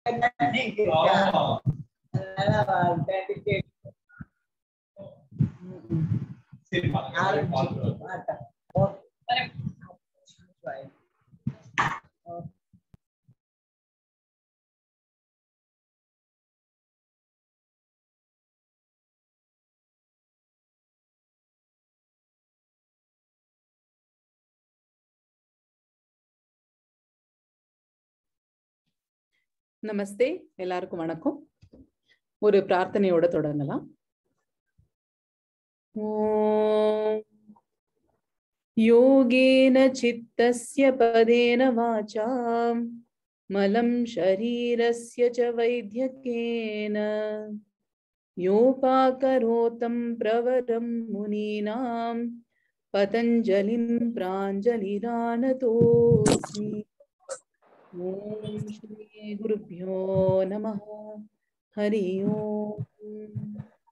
என்னன்னு கேட்டா, ஆமா. அதனால அவள்கிட்ட ticket ம், ம். சரி பாருங்க ஆரம்பிச்சு பார்த்துருவோம் மாட்டேன். ஓகே. Right. ஓகே. நமஸ்தே எல்லாருக்கும் வணக்கம் ஒரு பிரார்த்தனையோட தொடங்கலாம் ஓம் யோகேன சித்தஸ்ய பதேன வாசாம் மலம் ஷரீரஸ்ய ச வைத்யகேன யோபாகரோதம் பிரவரம் முனீனாம் பதஞ்சலிம் பிராஞ்சலிரானதோஸ்மி ॐ श्रीगुरुभ्यो नमः हरि ओम्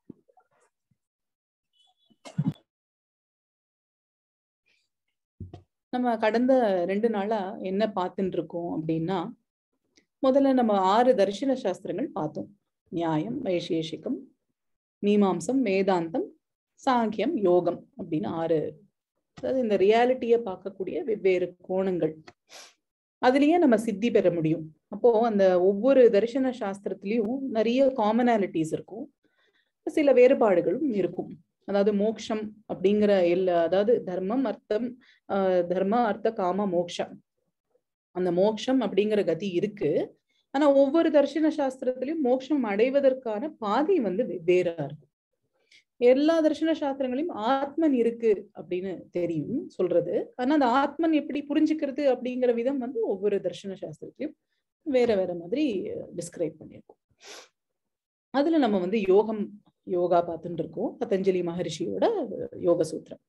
நம்ம கடந்த ரெண்டு நாளா என்ன பார்த்துட்டு இருக்கோம் அப்படின்னா முதல்ல நம்ம ஆறு தரிசன சாஸ்திரங்கள் பார்த்தோம் நியாயம் வைசேஷிகம் மீமாம்சம் வேதாந்தம் சாங்கியம் யோகம் அப்படின்னு ஆறு அதாவது இந்த ரியாலிட்டியை பார்க்கக்கூடிய வெவ்வேறு கோணங்கள் அதுலயே நம்ம சித்தி பெற முடியும் அப்போ அந்த ஒவ்வொரு தரிசன சாஸ்திரத்திலயும் நிறைய காமனாலிட்டிஸ் இருக்கும் சில வேறுபாடுகளும் இருக்கும் அதாவது மோக்ஷம் அப்படிங்கிற எல்லா அதாவது தர்மம் அர்த்தம் ஆஹ் தர்ம அர்த்த காம மோக்ஷம் அந்த மோக்ஷம் அப்படிங்கிற கதி இருக்கு ஆனா ஒவ்வொரு தரிசன சாஸ்திரத்திலயும் மோட்சம் அடைவதற்கான பாதை வந்து வெவ்வேறா இருக்கும் எல்லா தரிசன சாஸ்திரங்களையும் ஆத்மன் இருக்கு அப்படின்னு தெரியும் சொல்றது ஆனா அந்த ஆத்மன் எப்படி புரிஞ்சுக்கிறது அப்படிங்கிற விதம் வந்து ஒவ்வொரு தரிசன சாஸ்திரத்திலையும் வேற வேற மாதிரி டிஸ்கிரைப் பண்ணியிருக்கோம் அதுல நம்ம வந்து யோகம் யோகா பார்த்துட்டு இருக்கோம் பதஞ்சலி மகரிஷியோட யோக சூத்திரம்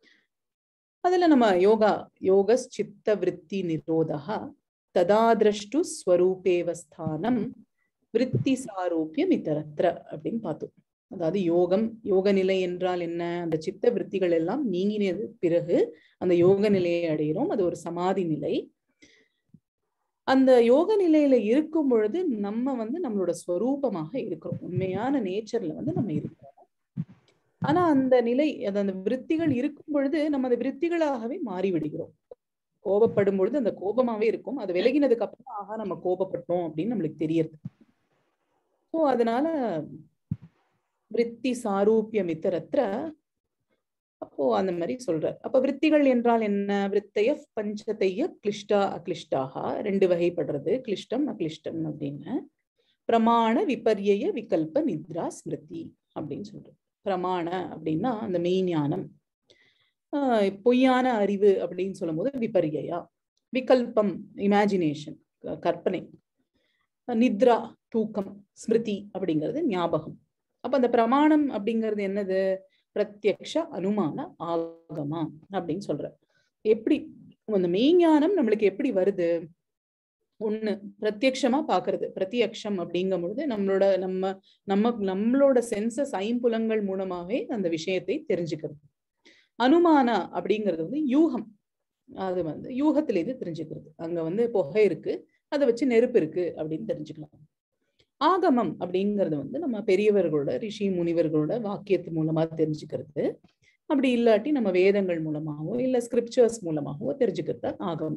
அதுல நம்ம யோகா யோக சித்த விற்பி நிரோதா ததாதிரஷ்டு ஸ்வரூபேவஸ்தானம் விற்பி சாரூபியம் இத்தரத்திர அப்படின்னு பார்த்தோம் அதாவது யோகம் யோக நிலை என்றால் என்ன அந்த சித்த விற்த்திகள் எல்லாம் நீங்கினது பிறகு அந்த யோக நிலையை அடைகிறோம் அது ஒரு சமாதி நிலை அந்த யோக நிலையில இருக்கும் பொழுது நம்ம வந்து நம்மளோட ஸ்வரூபமாக இருக்கிறோம் உண்மையான நேச்சர்ல வந்து நம்ம இருக்கிறோம் ஆனா அந்த நிலை அது அந்த விற்த்திகள் இருக்கும் பொழுது நம்ம அந்த விற்த்திகளாகவே மாறி விடுகிறோம் கோபப்படும் பொழுது அந்த கோபமாவே இருக்கும் அது விலகினதுக்கு அப்புறம் ஆஹா நம்ம கோபப்பட்டோம் அப்படின்னு நம்மளுக்கு தெரியறது ஸோ அதனால விற்பி சாரூபியம் இத்தரத்திர அப்போ அந்த மாதிரி சொல்றார் அப்ப விற்த்திகள் என்றால் என்ன விற்த்தைய பஞ்சத்தைய கிளிஷ்டா அக்ளிஷ்டாக ரெண்டு வகைப்படுறது கிளிஷ்டம் அக்ளிஷ்டம் அப்படின்னு பிரமாண விபர்ய விகல்ப நித்ரா ஸ்மிருதி அப்படின்னு சொல்றது பிரமாண அப்படின்னா அந்த மெய்ஞானம் ஆஹ் பொய்யான அறிவு அப்படின்னு சொல்லும் போது விபர்யா விகல்பம் இமேஜினேஷன் கற்பனை நித்ரா தூக்கம் ஸ்மிருதி அப்படிங்கிறது ஞாபகம் அப்ப அந்த பிரமாணம் அப்படிங்கிறது என்னது பிரத்யக்ஷ அனுமான ஆகமா அப்படின்னு சொல்ற எப்படி அந்த மெய்ஞானம் நம்மளுக்கு எப்படி வருது ஒண்ணு பிரத்யக்ஷமா பாக்குறது பிரத்யக்ஷம் அப்படிங்கும் பொழுது நம்மளோட நம்ம நம்ம நம்மளோட சென்சஸ் ஐம்புலங்கள் மூலமாவே அந்த விஷயத்தை தெரிஞ்சுக்கிறது அனுமானா அப்படிங்கிறது வந்து யூகம் அது வந்து யூகத்துல இது தெரிஞ்சுக்கிறது அங்க வந்து புகை இருக்கு அதை வச்சு நெருப்பு இருக்கு அப்படின்னு தெரிஞ்சுக்கலாம் ஆகமம் அப்படிங்கிறது வந்து நம்ம பெரியவர்களோட ரிஷி முனிவர்களோட வாக்கியத்து மூலமா தெரிஞ்சுக்கிறது அப்படி இல்லாட்டி நம்ம வேதங்கள் மூலமாகவோ இல்ல ஸ்கிரிப்சர்ஸ் மூலமாகவோ தெரிஞ்சுக்கிறது ஆகமம்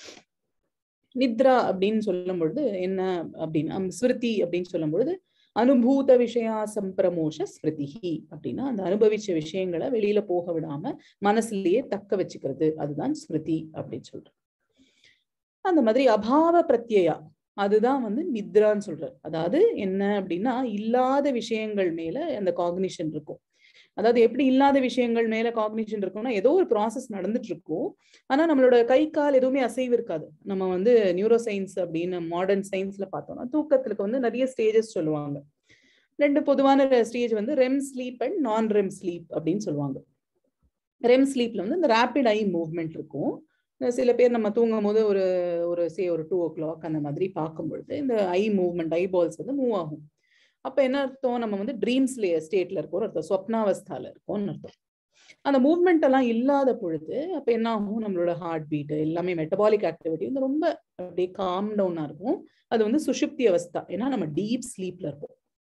நித்ரா அப்படின்னு சொல்லும் பொழுது என்ன அப்படின்னா ஸ்மிருதி அப்படின்னு சொல்லும் பொழுது அனுபூத விஷயா சம்பிரமோஷ ஸ்மிருதி அப்படின்னா அந்த அனுபவிச்ச விஷயங்களை வெளியில போக விடாம மனசுலயே தக்க வச்சுக்கிறது அதுதான் ஸ்மிருதி அப்படின்னு சொல்றோம் அந்த மாதிரி அபாவ பிரத்யா அதுதான் வந்து நித்ரான்னு சொல்றாரு அதாவது என்ன அப்படின்னா இல்லாத விஷயங்கள் மேல அந்த காக்னிஷன் இருக்கும் அதாவது எப்படி இல்லாத விஷயங்கள் மேல காக்னிஷன் இருக்கும்னா ஏதோ ஒரு ப்ராசஸ் நடந்துட்டு இருக்கும் ஆனா நம்மளோட கை கால் எதுவுமே அசைவு இருக்காது நம்ம வந்து நியூரோ சயின்ஸ் அப்படின்னு மாடர்ன் சயின்ஸ்ல பார்த்தோம்னா தூக்கத்துக்கு வந்து நிறைய ஸ்டேஜஸ் சொல்லுவாங்க ரெண்டு பொதுவான ஸ்டேஜ் வந்து REM sleep and non REM sleep அப்படின்னு சொல்லுவாங்க ரெம் ஸ்லீப்ல வந்து இந்த ரேபிட் ஐ மூவ்மெண்ட் இருக்கும் சில பேர் நம்ம தூங்கும் போது ஒரு ஒரு சே ஒரு டூ ஓ கிளாக் அந்த மாதிரி பார்க்கும் பொழுது இந்த ஐ மூவ்மெண்ட் ஐ பால்ஸ் வந்து மூவ் ஆகும் அப்ப என்ன அர்த்தம் நம்ம வந்து ட்ரீம்ஸ்ல ஸ்டேட்ல இருக்கோம் அர்த்தம் சொப்னாவஸ்தால இருக்கோம்னு அர்த்தம் அந்த மூவ்மெண்ட் எல்லாம் இல்லாத பொழுது அப்ப என்ன ஆகும் நம்மளோட ஹார்ட் பீட் எல்லாமே மெட்டபாலிக் ஆக்டிவிட்டி வந்து ரொம்ப அப்படியே காம் டவுனா இருக்கும் அது வந்து சுஷுப்தி அவஸ்தா ஏன்னா நம்ம டீப் ஸ்லீப்ல இருப்போம்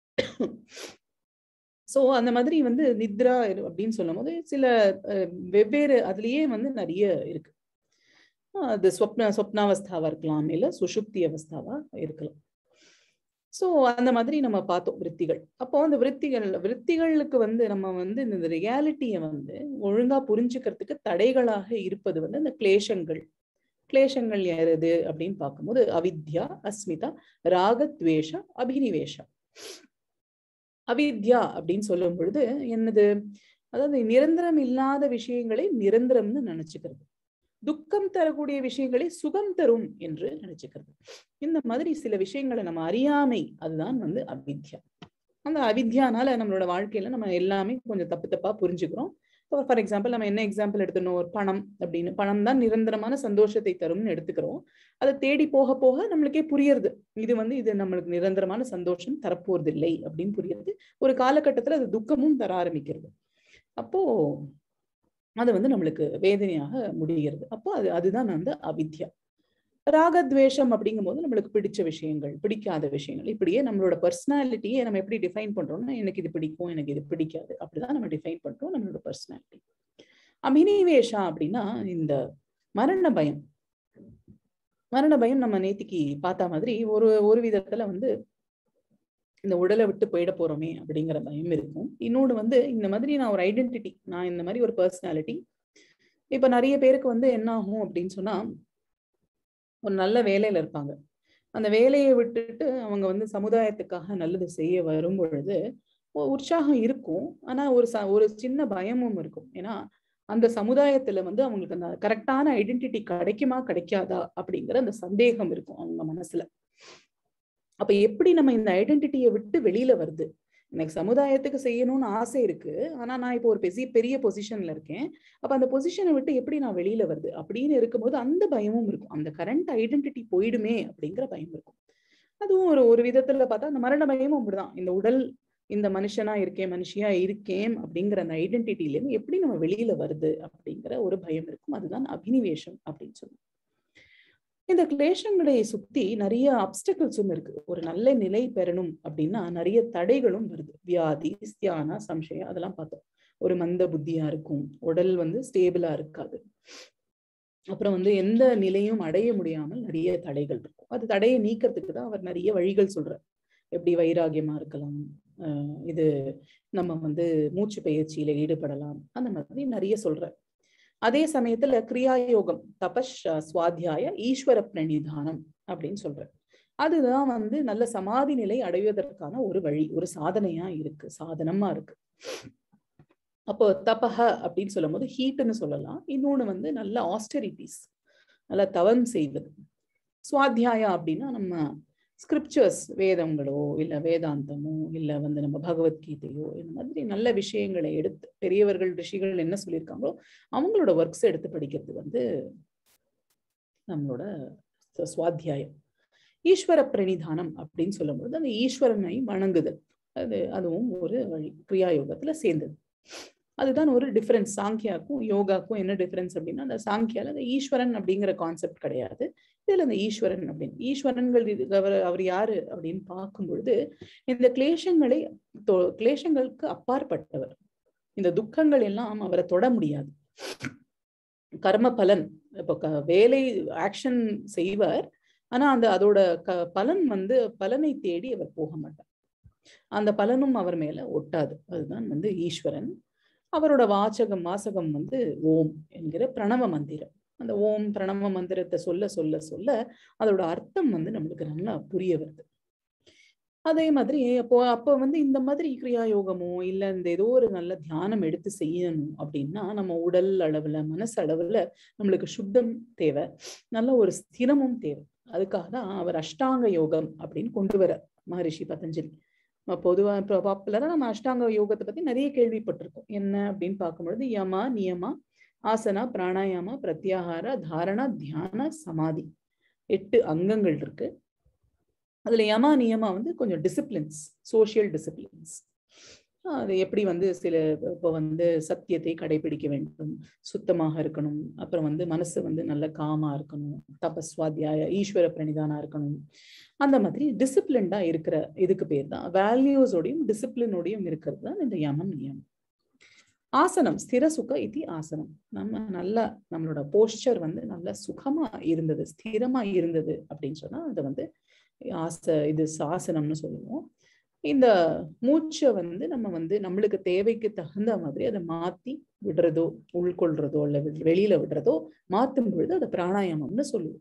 ஸோ அந்த மாதிரி வந்து நித்ரா அப்படின்னு சொல்லும் போது சில வெவ்வேறு அதுலயே வந்து நிறைய இருக்கு அது சொப்ன சொப்னாவஸ்தாவா இருக்கலாம் இல்ல சுஷுப்தி அவஸ்தாவா இருக்கலாம் ஸோ அந்த மாதிரி நம்ம பார்த்தோம் விற்த்திகள் அப்போ அந்த விற்த்திகள் விற்த்திகளுக்கு வந்து நம்ம வந்து இந்த ரியாலிட்டியை வந்து ஒழுங்கா புரிஞ்சுக்கிறதுக்கு தடைகளாக இருப்பது வந்து இந்த கிளேஷங்கள் கிளேஷங்கள் எது அப்படின்னு பார்க்கும்போது அவித்யா அஸ்மிதா ராகத்வேஷ அபினிவேஷம் அவித்யா அப்படின்னு சொல்லும் பொழுது என்னது அதாவது நிரந்தரம் இல்லாத விஷயங்களை நிரந்தரம்னு நினைச்சுக்கிறது துக்கம் தரக்கூடிய விஷயங்களை சுகம் தரும் என்று நினைச்சுக்கிறது இந்த மாதிரி சில விஷயங்களை நம்ம அறியாமை அதுதான் வந்து அவித்யா அந்த அவித்யானால நம்மளோட வாழ்க்கையில நம்ம எல்லாமே கொஞ்சம் தப்பு தப்பா புரிஞ்சுக்கிறோம் ஃபார் எக்ஸாம்பிள் நம்ம என்ன எக்ஸாம்பிள் எடுத்துனோம் ஒரு பணம் அப்படின்னு பணம் தான் நிரந்தரமான சந்தோஷத்தை தரும்னு எடுத்துக்கிறோம் அதை தேடி போக போக நம்மளுக்கே புரியுறது இது வந்து இது நம்மளுக்கு நிரந்தரமான சந்தோஷம் தரப்போறது இல்லை அப்படின்னு புரியுது ஒரு காலகட்டத்துல அது துக்கமும் தர ஆரம்பிக்கிறது அப்போ அது வந்து நம்மளுக்கு வேதனையாக முடிகிறது அப்போ அது அதுதான் வந்து அவித்யா ராகத்வேஷம் அப்படிங்கும் போது நம்மளுக்கு பிடிச்ச விஷயங்கள் பிடிக்காத விஷயங்கள் இப்படியே நம்மளோட பர்சனாலிட்டியை நம்ம எப்படி டிஃபைன் பண்றோம்னா எனக்கு இது பிடிக்கும் எனக்கு இது பிடிக்காது அப்படிதான் நம்ம டிஃபைன் பண்றோம் நம்மளோட பர்சனாலிட்டி அபினிவேஷா அப்படின்னா இந்த மரண பயம் மரண பயம் நம்ம நேத்திக்கு பார்த்த மாதிரி ஒரு ஒரு விதத்துல வந்து இந்த உடலை விட்டு போயிட போறோமே அப்படிங்கிற பயம் இருக்கும் இன்னொன்று வந்து இந்த மாதிரி நான் ஒரு ஐடென்டிட்டி நான் இந்த மாதிரி ஒரு பர்சனாலிட்டி இப்ப நிறைய பேருக்கு வந்து என்ன ஆகும் அப்படின்னு சொன்னா ஒரு நல்ல வேலையில இருப்பாங்க அந்த வேலையை விட்டுட்டு அவங்க வந்து சமுதாயத்துக்காக நல்லது செய்ய வரும் பொழுது உற்சாகம் இருக்கும் ஆனா ஒரு ச ஒரு சின்ன பயமும் இருக்கும் ஏன்னா அந்த சமுதாயத்துல வந்து அவங்களுக்கு அந்த கரெக்டான ஐடென்டிட்டி கிடைக்குமா கிடைக்காதா அப்படிங்கிற அந்த சந்தேகம் இருக்கும் அவங்க மனசுல அப்ப எப்படி நம்ம இந்த ஐடென்டிட்டியை விட்டு வெளியில வருது எனக்கு சமுதாயத்துக்கு செய்யணும்னு ஆசை இருக்கு ஆனா நான் இப்போ ஒரு பெரிய பெரிய பொசிஷன்ல இருக்கேன் அப்ப அந்த பொசிஷனை விட்டு எப்படி நான் வெளியில வருது அப்படின்னு இருக்கும்போது அந்த பயமும் இருக்கும் அந்த கரண்ட் ஐடென்டிட்டி போயிடுமே அப்படிங்கிற பயம் இருக்கும் அதுவும் ஒரு ஒரு விதத்துல பார்த்தா அந்த மரண பயமும் அப்படிதான் இந்த உடல் இந்த மனுஷனா இருக்கேன் மனுஷியா இருக்கேன் அப்படிங்கிற அந்த ஐடென்டிட்டில இருந்து எப்படி நம்ம வெளியில வருது அப்படிங்கிற ஒரு பயம் இருக்கும் அதுதான் அபினிவேஷம் அப்படின்னு சொல்லுவோம் இந்த கிளேஷங்களை சுத்தி நிறைய அப்டக்கிள்ஸும் இருக்கு ஒரு நல்ல நிலை பெறணும் அப்படின்னா நிறைய தடைகளும் வருது வியாதி ஸ்தியானா சம்சயம் அதெல்லாம் பார்த்தோம் ஒரு மந்த புத்தியா இருக்கும் உடல் வந்து ஸ்டேபிளா இருக்காது அப்புறம் வந்து எந்த நிலையும் அடைய முடியாமல் நிறைய தடைகள் இருக்கும் அது தடையை நீக்கிறதுக்கு தான் அவர் நிறைய வழிகள் சொல்றார் எப்படி வைராகியமா இருக்கலாம் இது நம்ம வந்து மூச்சு பயிற்சியில ஈடுபடலாம் அந்த மாதிரி நிறைய சொல்றார் அதே சமயத்துல கிரியாயோகம் தபஸ் சுவாத்தியாய ஈஸ்வர பிரணிதானம் அப்படின்னு சொல்ற அதுதான் வந்து நல்ல சமாதி நிலை அடைவதற்கான ஒரு வழி ஒரு சாதனையா இருக்கு சாதனமா இருக்கு அப்போ தபஹ அப்படின்னு சொல்லும் போது ஹீட்டுன்னு சொல்லலாம் இன்னொன்னு வந்து நல்ல ஆஸ்டரிட்டிஸ் நல்ல தவம் செய்வது சுவாத்தியாயா அப்படின்னா நம்ம ஸ்கிரிப்சர்ஸ் வேதங்களோ இல்ல வேதாந்தமோ இல்ல வந்து நம்ம பகவத்கீதையோ இந்த மாதிரி நல்ல விஷயங்களை எடுத்து பெரியவர்கள் ரிஷிகள் என்ன சொல்லியிருக்காங்களோ அவங்களோட ஒர்க்ஸ் எடுத்து படிக்கிறது வந்து நம்மளோட சுவாத்தியாயம் ஈஸ்வர பிரணிதானம் அப்படின்னு சொல்லும்போது அந்த ஈஸ்வரனை வணங்குதல் அது அதுவும் ஒரு வழி கிரியா யோகத்துல சேர்ந்தது அதுதான் ஒரு டிஃபரன்ஸ் சாங்கியாக்கும் யோகாக்கும் என்ன டிஃபரன்ஸ் அப்படின்னா அந்த சாங்கியால அந்த ஈஸ்வரன் அப்படிங்கிற கான்செப்ட் கிடையாது இதுல அந்த ஈஸ்வரன் அப்படின்னு ஈஸ்வரன்கள் இது அவர் அவர் யாரு அப்படின்னு பார்க்கும் பொழுது இந்த கிளேஷங்களை கிளேஷங்களுக்கு அப்பாற்பட்டவர் இந்த துக்கங்கள் எல்லாம் அவரை தொட முடியாது கர்ம பலன் இப்போ வேலை ஆக்ஷன் செய்வார் ஆனா அந்த அதோட க பலன் வந்து பலனை தேடி அவர் போக மாட்டார் அந்த பலனும் அவர் மேல ஒட்டாது அதுதான் வந்து ஈஸ்வரன் அவரோட வாசகம் வாசகம் வந்து ஓம் என்கிற பிரணவ மந்திரம் அந்த ஓம் பிரணவ மந்திரத்தை சொல்ல சொல்ல சொல்ல அதோட அர்த்தம் வந்து நம்மளுக்கு நல்லா புரிய வருது அதே மாதிரி அப்போ அப்போ வந்து இந்த மாதிரி கிரியா யோகமோ இல்ல இந்த ஏதோ ஒரு நல்ல தியானம் எடுத்து செய்யணும் அப்படின்னா நம்ம உடல் அளவுல மனசு அளவுல நம்மளுக்கு சுத்தம் தேவை நல்ல ஒரு ஸ்திரமும் தேவை அதுக்காக தான் அவர் அஷ்டாங்க யோகம் அப்படின்னு கொண்டு வர மகரிஷி பதஞ்சலி பொதுவா இப்போ பாப்புலரா நம்ம அஷ்டாங்க யோகத்தை பத்தி நிறைய கேள்விப்பட்டிருக்கோம் என்ன அப்படின்னு பார்க்கும்பொழுது யமா நியமா ஆசனா பிராணாயாமா பிரத்யாகார தாரணா தியான சமாதி எட்டு அங்கங்கள் இருக்கு அதுல யமா நியமா வந்து கொஞ்சம் டிசிப்ளின்ஸ் சோசியல் டிசிப்ளின்ஸ் அது எப்படி வந்து சில இப்போ வந்து சத்தியத்தை கடைபிடிக்க வேண்டும் சுத்தமாக இருக்கணும் அப்புறம் வந்து மனசு வந்து நல்ல காமா இருக்கணும் தபஸ்வாத்தியாய ஈஸ்வர பிரணிதானா இருக்கணும் அந்த மாதிரி டிசிப்ளின்டா இருக்கிற இதுக்கு பேர் தான் வேல்யூஸோடையும் டிசிப்ளினோடையும் இருக்கிறது தான் இந்த யமம் நியமம் ஆசனம் ஸ்திர சுக இது ஆசனம் நம்ம நல்ல நம்மளோட போஸ்டர் வந்து நல்ல சுகமா இருந்தது ஸ்திரமா இருந்தது அப்படின்னு சொன்னா அதை வந்து ஆச இது ஆசனம்னு சொல்லுவோம் இந்த மூச்சை வந்து நம்ம வந்து நம்மளுக்கு தேவைக்கு தகுந்த மாதிரி அதை மாத்தி விடுறதோ உள்கொள்றதோ இல்ல வெளியில விடுறதோ மாத்தும் பொழுது அதை பிராணாயாமம்னு சொல்லுவோம்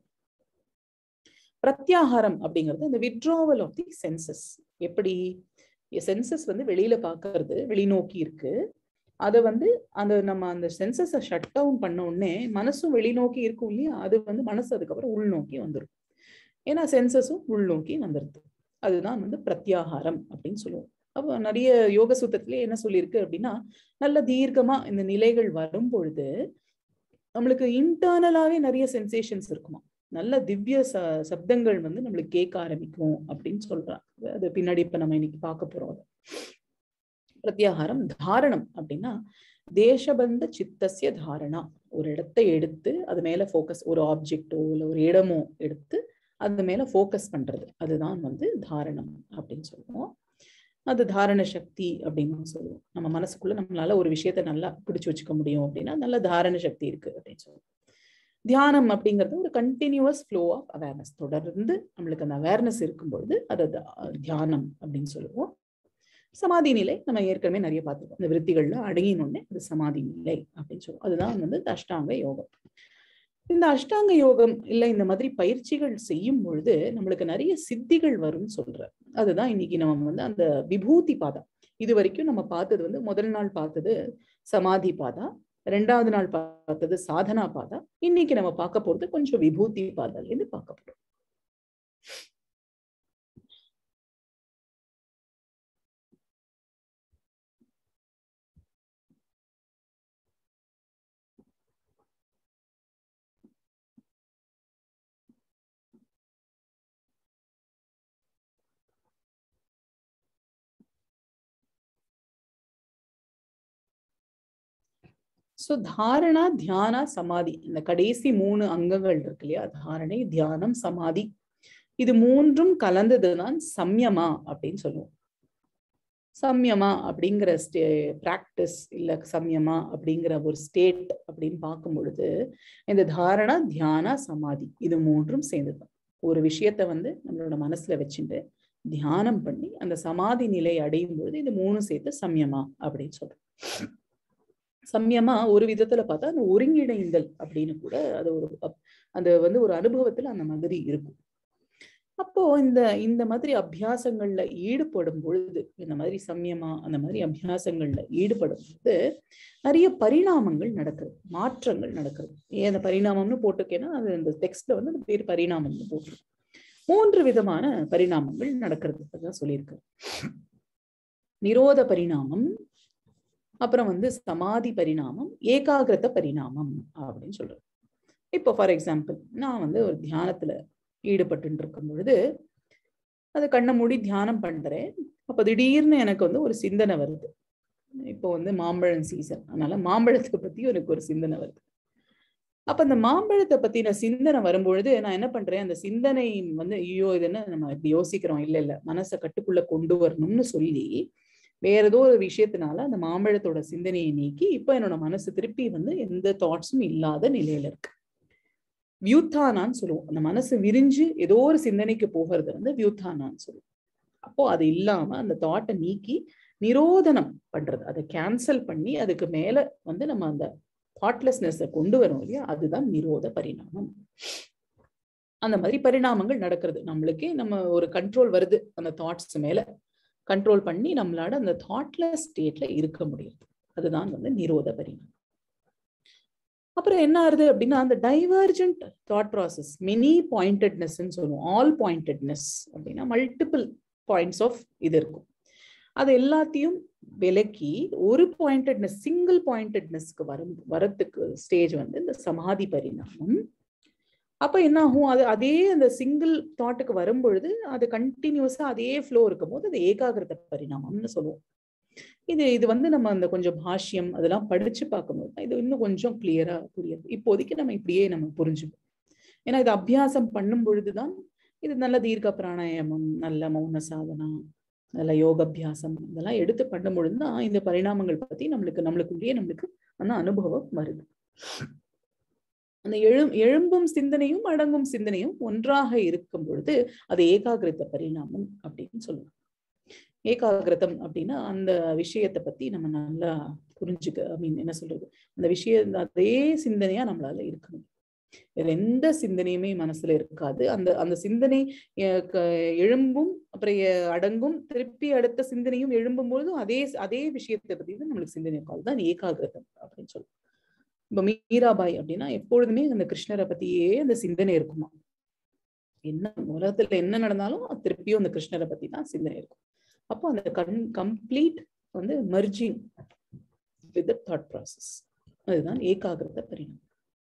பிரத்யாகாரம் அப்படிங்கிறது அந்த விட்ராவல் ஆஃப் தி சென்சஸ் எப்படி சென்சஸ் வந்து வெளியில பாக்குறது வெளிநோக்கி இருக்கு அதை வந்து அந்த நம்ம அந்த சென்சஸை ஷட் டவுன் பண்ண உடனே மனசும் வெளிநோக்கி இருக்கும் இல்லையா அது வந்து மனசு அதுக்கப்புறம் உள்நோக்கி வந்துடும் ஏன்னா சென்சஸும் உள்நோக்கி வந்துடுது அதுதான் வந்து பிரத்யாகாரம் அப்படின்னு சொல்லுவோம் அப்போ நிறைய யோக சூத்திரத்திலே என்ன சொல்லியிருக்கு அப்படின்னா நல்ல தீர்க்கமா இந்த நிலைகள் வரும் பொழுது நம்மளுக்கு இன்டர்னலாவே நிறைய சென்சேஷன்ஸ் இருக்குமா நல்ல திவ்ய ச சப்தங்கள் வந்து நம்மளுக்கு கேட்க ஆரம்பிக்கும் அப்படின்னு சொல்றாங்க அது பின்னாடி இப்ப நம்ம இன்னைக்கு பார்க்க போறோம் அதை பிரத்யாகாரம் தாரணம் அப்படின்னா தேசபந்த சித்தசிய தாரணா ஒரு இடத்தை எடுத்து அது மேல ஃபோக்கஸ் ஒரு ஆப்ஜெக்டோ இல்லை ஒரு இடமோ எடுத்து அது மேல ஃபோக்கஸ் பண்றது அதுதான் வந்து தாரணம் அப்படின்னு சொல்லுவோம் அது தாரண சக்தி அப்படின்னு சொல்லுவோம் நம்ம மனசுக்குள்ள நம்மளால ஒரு விஷயத்த நல்லா பிடிச்சு வச்சுக்க முடியும் அப்படின்னா நல்ல தாரண சக்தி இருக்கு அப்படின்னு சொல்லுவோம் தியானம் அப்படிங்கிறது ஒரு கண்டினியூவஸ் ஃப்ளோ ஆஃப் அவேர்னஸ் தொடர்ந்து நம்மளுக்கு அந்த அவேர்னஸ் இருக்கும்பொழுது அது தியானம் அப்படின்னு சொல்லுவோம் சமாதி நிலை நம்ம ஏற்கனவே நிறைய பார்த்துருக்கோம் இந்த விருத்திகள்ல அடங்கினோடனே அது சமாதி நிலை அப்படின்னு சொல்லுவோம் அதுதான் வந்து அஷ்டாங்க யோகம் இந்த அஷ்டாங்க யோகம் இல்ல இந்த மாதிரி பயிற்சிகள் செய்யும் பொழுது நம்மளுக்கு நிறைய சித்திகள் வரும்னு சொல்ற அதுதான் இன்னைக்கு நம்ம வந்து அந்த விபூதி பாதா இது வரைக்கும் நம்ம பார்த்தது வந்து முதல் நாள் பார்த்தது சமாதி பாதா ரெண்டாவது நாள் பார்த்தது சாதனா பாதா இன்னைக்கு நம்ம பார்க்க போறது கொஞ்சம் விபூதி பாதால இருந்து பார்க்க போறோம் ஸோ தாரணா தியானா சமாதி இந்த கடைசி மூணு அங்கங்கள் இருக்கு இல்லையா தாரணை தியானம் சமாதி இது மூன்றும் கலந்ததுதான் சம்யமா அப்படின்னு சொல்லுவோம் சம்யமா அப்படிங்கிற ஸ்டே பிராக்டிஸ் இல்ல சம்யமா அப்படிங்கிற ஒரு ஸ்டேட் அப்படின்னு பார்க்கும் பொழுது இந்த தாரணா தியானா சமாதி இது மூன்றும் சேர்ந்துதான் ஒரு விஷயத்த வந்து நம்மளோட மனசுல வச்சுட்டு தியானம் பண்ணி அந்த சமாதி நிலை அடையும் பொழுது இது மூணு சேர்த்து சம்யமா அப்படின்னு சொல்றோம் சம்யமா ஒரு விதத்துல பார்த்தா அந்த ஒருங்கிணைந்தல் அப்படின்னு கூட அது ஒரு அந்த வந்து ஒரு அனுபவத்துல அந்த மாதிரி இருக்கும் அப்போ இந்த இந்த மாதிரி அபியாசங்கள்ல ஈடுபடும் பொழுது இந்த மாதிரி சம்யமா அந்த மாதிரி அபியாசங்கள்ல ஈடுபடும் பொழுது நிறைய பரிணாமங்கள் நடக்குது மாற்றங்கள் நடக்குது ஏன் அந்த பரிணாமம்னு போட்டிருக்கேன்னா அது இந்த டெக்ஸ்ட்ல வந்து அந்த பேர் பரிணாமம்னு போட்டிருக்கோம் மூன்று விதமான பரிணாமங்கள் நடக்கிறது அதான் சொல்லியிருக்கு நிரோத பரிணாமம் அப்புறம் வந்து சமாதி பரிணாமம் ஏகாகிரத பரிணாமம் அப்படின்னு சொல்றது இப்போ ஃபார் எக்ஸாம்பிள் நான் வந்து ஒரு தியானத்துல ஈடுபட்டு இருக்கும் பொழுது அது கண்ணை மூடி தியானம் பண்றேன் அப்ப திடீர்னு எனக்கு வந்து ஒரு சிந்தனை வருது இப்போ வந்து மாம்பழம் சீசன் அதனால மாம்பழத்தை பத்தி எனக்கு ஒரு சிந்தனை வருது அப்ப அந்த மாம்பழத்தை பத்தின சிந்தனை வரும்பொழுது நான் என்ன பண்றேன் அந்த சிந்தனை வந்து ஐயோ இது என்ன நம்ம இப்படி யோசிக்கிறோம் இல்ல இல்ல மனசை கட்டுக்குள்ள கொண்டு வரணும்னு சொல்லி வேற ஏதோ ஒரு விஷயத்தினால அந்த மாம்பழத்தோட சிந்தனையை நீக்கி இப்ப என்னோட மனசு திருப்பி வந்து எந்த தாட்ஸும் இல்லாத நிலையில இருக்கு வியூத்தானான்னு சொல்லுவோம் அந்த மனசு விரிஞ்சு ஏதோ ஒரு சிந்தனைக்கு போகிறது வந்து வியூத்தானான்னு சொல்லுவோம் அப்போ அது இல்லாம அந்த தாட்டை நீக்கி நிரோதனம் பண்றது அதை கேன்சல் பண்ணி அதுக்கு மேல வந்து நம்ம அந்த தாட்லெஸ்னஸை கொண்டு வரோம் இல்லையா அதுதான் நிரோத பரிணாமம் அந்த மாதிரி பரிணாமங்கள் நடக்கிறது நம்மளுக்கே நம்ம ஒரு கண்ட்ரோல் வருது அந்த தாட்ஸ் மேல கண்ட்ரோல் பண்ணி நம்மளால அந்த தாட்லெஸ் ஸ்டேட்ல இருக்க முடியுது அதுதான் வந்து நிரோத பரிணாமம் அப்புறம் என்ன ஆகுது அப்படின்னா அந்த divergent thought process many pointedness சொல்லுவோம் ஆல் பாயிண்டட்னஸ் அப்படின்னா மல்டிபிள் பாயிண்ட்ஸ் ஆஃப் இது இருக்கும் அது எல்லாத்தையும் விலக்கி ஒரு பாயிண்டட்னஸ் சிங்கிள் பாயிண்டட்னஸ்க்கு வரும் வரத்துக்கு ஸ்டேஜ் வந்து இந்த சமாதி பரிணாமம் அப்ப என்ன ஆகும் அது அதே அந்த சிங்கிள் தாட்டுக்கு வரும் பொழுது அது கண்டினியூஸா அதே ஃப்ளோ இருக்கும் போது அது ஏகாகிரத பரிணாமம்னு சொல்லுவோம் இது இது வந்து நம்ம அந்த கொஞ்சம் பாஷ்யம் அதெல்லாம் படிச்சு பார்க்கும்போது தான் இது இன்னும் கொஞ்சம் கிளியரா புரியுது இப்போதைக்கு நம்ம இப்படியே நம்ம புரிஞ்சுப்போம் ஏன்னா இது அபியாசம் பண்ணும் பொழுதுதான் இது நல்ல தீர்க்க பிராணாயாமம் நல்ல மௌன சாதனா நல்ல யோகாபியாசம் இதெல்லாம் எடுத்து பண்ணும் பொழுது தான் இந்த பரிணாமங்கள் பத்தி நம்மளுக்கு நம்மளுக்குள்ளேயே நம்மளுக்கு அந்த அனுபவம் வருது அந்த எழும் எழும்பும் சிந்தனையும் அடங்கும் சிந்தனையும் ஒன்றாக இருக்கும் பொழுது அது ஏகாகிரத பரிணாமம் அப்படின்னு சொல்லுவாங்க ஏகாகிரதம் அப்படின்னா அந்த விஷயத்தை பத்தி நம்ம நல்லா புரிஞ்சுக்க ஐ மீன் என்ன சொல்றது அந்த விஷயம் அதே சிந்தனையா நம்மளால இருக்கணும் வேற எந்த சிந்தனையுமே மனசுல இருக்காது அந்த அந்த சிந்தனை அஹ், க- எழும்பும் அப்புறம் எ- அடங்கும் திருப்பி அடுத்த சிந்தனையும் எழும்பும் பொழுதும் அதே அதே விஷயத்தை பத்தி தான் நம்மளுக்கு சிந்தனை இருக்கும் அதுதான் ஏகாகிரதம் அப்படின்னு சொல்லுவோம் இப்ப மீராபாய் அப்படின்னா எப்பொழுதுமே அந்த கிருஷ்ணரை பத்தியே அந்த சிந்தனை இருக்குமா என்ன உலகத்துல என்ன நடந்தாலும் அது திருப்பியும் அந்த கிருஷ்ணரை பத்தி தான் சிந்தனை இருக்கும் அப்போ அந்த கண் கம்ப்ளீட் வந்து மர்ஜிங் வித் தாட் ப்ராசஸ் அதுதான் ஏகாகிரத பரிணாமம்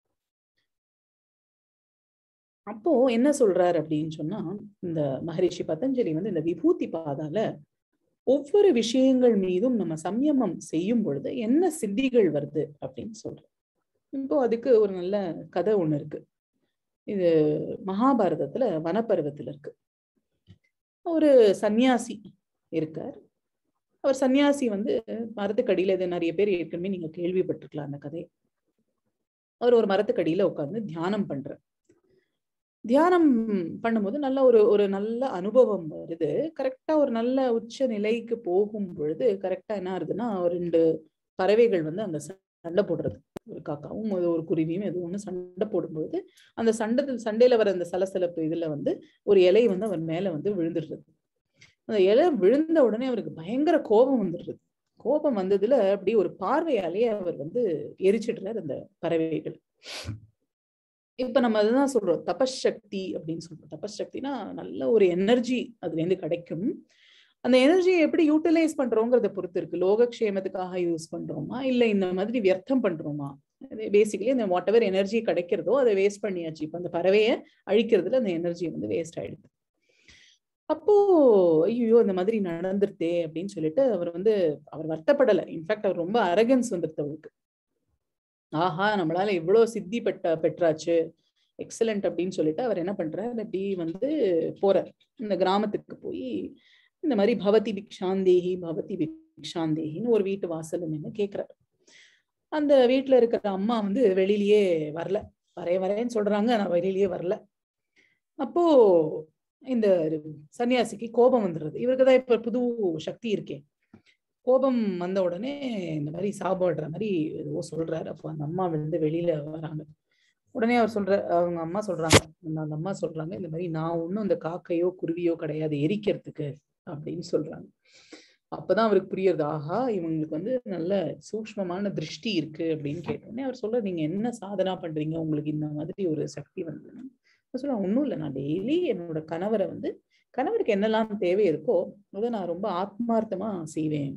அப்போ என்ன சொல்றாரு அப்படின்னு சொன்னா இந்த மகரிஷி பதஞ்சலி வந்து இந்த விபூதி பாதால ஒவ்வொரு விஷயங்கள் மீதும் நம்ம சம்யமம் செய்யும் பொழுது என்ன சித்திகள் வருது அப்படின்னு சொல்றோம் இப்போ அதுக்கு ஒரு நல்ல கதை ஒண்ணு இருக்கு இது மகாபாரதத்துல வனப்பருவத்துல இருக்கு ஒரு சன்னியாசி இருக்கார் அவர் சன்னியாசி வந்து மரத்துக்கடியில இது நிறைய பேர் ஏற்கனவே நீங்க கேள்விப்பட்டிருக்கலாம் அந்த கதை அவர் ஒரு மரத்துக்கடியில உட்கார்ந்து தியானம் பண்றார் தியானம் பண்ணும்போது நல்ல ஒரு ஒரு நல்ல அனுபவம் வருது கரெக்டா ஒரு நல்ல உச்ச நிலைக்கு போகும் பொழுது கரெக்டா என்ன ஆகுதுன்னா ஒரு ரெண்டு பறவைகள் வந்து அங்க சண்டை போடுறது ஒரு காக்காவும் ஒரு ஒரு குருவியும் எதுவும் ஒண்ணு சண்டை போடும்பொழுது அந்த சண்டை சண்டையில வர அந்த சலசலப்பு இதுல வந்து ஒரு இலை வந்து அவர் மேல வந்து விழுந்துடுறது அந்த இலை விழுந்த உடனே அவருக்கு பயங்கர கோபம் வந்துடுறது கோபம் வந்ததுல அப்படி ஒரு பார்வையாலேயே அவர் வந்து எரிச்சிடுறாரு அந்த பறவைகள் இப்ப நம்ம அதுதான் சொல்றோம் தபசக்தி அப்படின்னு சொல்றோம் தபசக்தினா நல்ல ஒரு எனர்ஜி அதுல இருந்து கிடைக்கும் அந்த எனர்ஜியை எப்படி யூட்டிலைஸ் பண்றோங்கிறத பொறுத்து இருக்கு லோகக்ஷேமத்துக்காக யூஸ் பண்றோமா இல்ல இந்த மாதிரி வியர்த்தம் பண்றோமா பேசிக்கலி இந்த வாட் எவர் எனர்ஜி கிடைக்கிறதோ அதை வேஸ்ட் பண்ணியாச்சு இப்ப அந்த பறவையை அழிக்கிறதுல அந்த எனர்ஜி வந்து வேஸ்ட் ஆயிடுது அப்போ ஐயோ இந்த மாதிரி நடந்துருத்தே அப்படின்னு சொல்லிட்டு அவர் வந்து அவர் வருத்தப்படலை இன்ஃபேக்ட் அவர் ரொம்ப அரகன்ஸ் வந்துருது அவருக்கு ஆஹா நம்மளால இவ்வளவு சித்தி பெட்ட பெற்றாச்சு எக்ஸலண்ட் அப்படின்னு சொல்லிட்டு அவர் என்ன பண்றாரு அப்படி வந்து போறார் இந்த கிராமத்துக்கு போய் இந்த மாதிரி பவதி பிக்ஷாந்தேகி பவதி பிக்ஷாந்தேகின்னு ஒரு வீட்டு வாசல் நின்று கேட்கிறார் அந்த வீட்டுல இருக்கிற அம்மா வந்து வெளியிலயே வரல வரே வரேன்னு சொல்றாங்க நான் வெளியிலயே வரல அப்போ இந்த சன்னியாசிக்கு கோபம் வந்துடுறது இவருக்கு தான் இப்ப புது சக்தி இருக்கே கோபம் வந்த உடனே இந்த மாதிரி சாப்பிடுற மாதிரி ஏதோ சொல்றாரு அப்போ அந்த அம்மா வந்து வெளியில வராங்க உடனே அவர் சொல்ற அவங்க அம்மா சொல்றாங்க அந்த அம்மா சொல்றாங்க இந்த மாதிரி நான் ஒன்றும் அந்த காக்கையோ குருவியோ கிடையாது எரிக்கிறதுக்கு அப்படின்னு சொல்றாங்க அப்பதான் அவருக்கு புரியுறது ஆஹா இவங்களுக்கு வந்து நல்ல சூக்மமான திருஷ்டி இருக்கு அப்படின்னு கேட்டோடனே அவர் சொல்ற நீங்க என்ன சாதனா பண்றீங்க உங்களுக்கு இந்த மாதிரி ஒரு சக்தி வந்து சொல்ல ஒன்றும் இல்லை நான் டெய்லி என்னோட கணவரை வந்து கணவருக்கு என்னெல்லாம் தேவை இருக்கோ அதை நான் ரொம்ப ஆத்மார்த்தமா செய்வேன்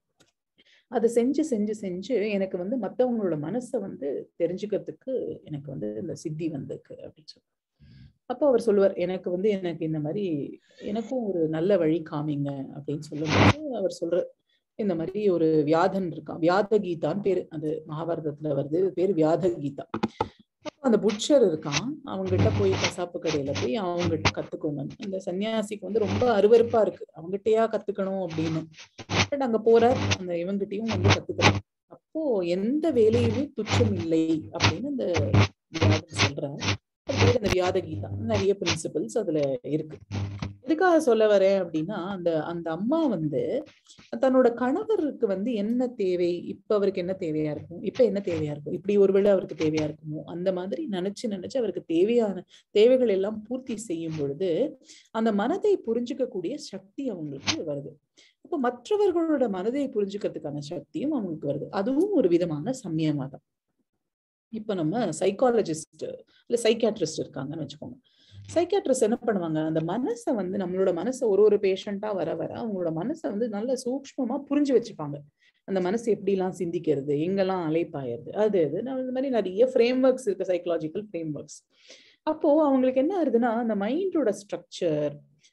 அதை செஞ்சு செஞ்சு செஞ்சு எனக்கு வந்து மற்றவங்களோட மனசை வந்து தெரிஞ்சுக்கிறதுக்கு எனக்கு வந்து இந்த சித்தி வந்திருக்கு அப்படின்னு சொல்லி அப்போ அவர் சொல்லுவார் எனக்கு வந்து எனக்கு இந்த மாதிரி எனக்கும் ஒரு நல்ல வழி காமிங்க அப்படின்னு சொல்லும்போது அவர் சொல்ற இந்த மாதிரி ஒரு வியாதன் இருக்கான் வியாத கீதான்னு பேரு அது மகாபாரதத்துல வருது பேரு வியாத கீதா அந்த புட்சர் இருக்கான் அவங்ககிட்ட போய் கசாப்பு கடையில போய் அவங்ககிட்ட கத்துக்கோங்க இந்த சன்னியாசிக்கு வந்து ரொம்ப அருவருப்பா இருக்கு அவங்ககிட்டயா கத்துக்கணும் அப்படின்னு பட் அங்க போற அந்த இவங்கிட்டயும் வந்து கத்துக்கணும் அப்போ எந்த வேலையுமே துச்சம் இல்லை அப்படின்னு அந்த வியாதன் சொல்றாரு அது பேர் அந்த வியாத கீதா நிறைய பிரின்சிபல்ஸ் அதுல இருக்கு எதுக்காக சொல்ல வரேன் அப்படின்னா அந்த அந்த அம்மா வந்து தன்னோட கணவருக்கு வந்து என்ன தேவை இப்ப அவருக்கு என்ன தேவையா இருக்கும் இப்ப என்ன தேவையா இருக்கும் இப்படி ஒருவேளை அவருக்கு தேவையா இருக்குமோ அந்த மாதிரி நினைச்சு நினைச்சு அவருக்கு தேவையான தேவைகள் எல்லாம் பூர்த்தி செய்யும் பொழுது அந்த மனதை புரிஞ்சுக்கக்கூடிய சக்தி அவங்களுக்கு வருது அப்போ மற்றவர்களோட மனதை புரிஞ்சுக்கிறதுக்கான சக்தியும் அவங்களுக்கு வருது அதுவும் ஒரு விதமான சமயமாதான் இப்ப நம்ம சைக்காலஜிஸ்ட் இல்ல சைக்காட்ரிஸ்ட் இருக்காங்கன்னு வச்சுக்கோங்க சைக்காட்ரிஸ்ட் என்ன பண்ணுவாங்க அந்த மனசை வந்து நம்மளோட மனசை ஒரு ஒரு பேஷண்டா வர வர அவங்களோட மனசை வந்து நல்ல சூக்மமா புரிஞ்சு வச்சுப்பாங்க அந்த மனசு எப்படிலாம் சிந்திக்கிறது எங்கெல்லாம் அலைப்பாயிருது அது இது இந்த மாதிரி நிறைய ஃப்ரேம் ஒர்க்ஸ் இருக்கு சைக்கலாஜிக்கல் ஃப்ரேம் ஒர்க்ஸ் அப்போ அவங்களுக்கு என்ன ஆகுதுன்னா அந்த மைண்டோட ஸ்ட்ரக்சர்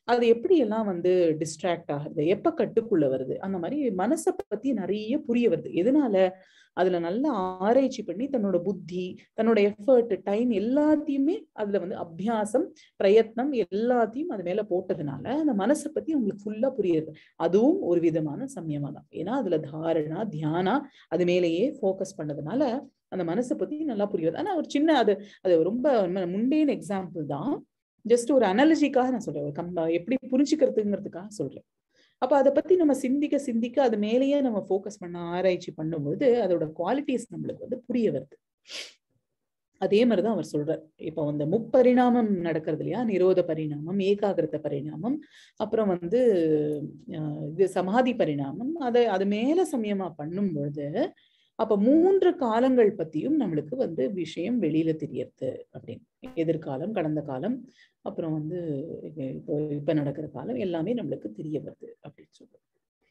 அது எப்படி எல்லாம் வந்து டிஸ்ட்ராக்ட் ஆகுது எப்ப கட்டுக்குள்ள வருது அந்த மாதிரி மனசை பத்தி நிறைய புரிய வருது எதனால அதுல நல்லா ஆராய்ச்சி பண்ணி தன்னோட புத்தி தன்னோட எஃபர்ட் டைம் எல்லாத்தையுமே அதுல வந்து அபியாசம் பிரயத்னம் எல்லாத்தையும் அது மேல போட்டதுனால அந்த மனசை பத்தி உங்களுக்கு ஃபுல்லா புரியுது அதுவும் ஒரு விதமான சமயமா தான் ஏன்னா அதுல தாரணா தியானா அது மேலேயே ஃபோக்கஸ் பண்ணதுனால அந்த மனசை பத்தி நல்லா புரியுது ஆனா ஒரு சின்ன அது அது ரொம்ப முண்டேன் எக்ஸாம்பிள் தான் ஜஸ்ட் ஒரு அனாலஜிக்காக நான் சொல்றேன் ஒரு கம்ப எப்படி புரிஞ்சுக்கிறதுங்கிறதுக்காக சொல்றேன் அப்ப அதை பத்தி நம்ம சிந்திக்க சிந்திக்க அது மேலேயே நம்ம ஃபோக்கஸ் பண்ண ஆராய்ச்சி பண்ணும்போது அதோட குவாலிட்டிஸ் நம்மளுக்கு வந்து புரிய வருது அதே மாதிரிதான் அவர் சொல்றார் இப்போ அந்த முப்பரிணாமம் நடக்கிறது இல்லையா நிரோத பரிணாமம் ஏகாகிரத பரிணாமம் அப்புறம் வந்து இது சமாதி பரிணாமம் அதை அது மேல சமயமா பண்ணும் பொழுது அப்ப மூன்று காலங்கள் பத்தியும் நம்மளுக்கு வந்து விஷயம் வெளியில தெரியறது அப்படின்னு எதிர்காலம் கடந்த காலம் அப்புறம் வந்து இப்போ இப்ப நடக்கிற காலம் எல்லாமே நம்மளுக்கு தெரிய வருது அப்படின்னு சொல்றோம்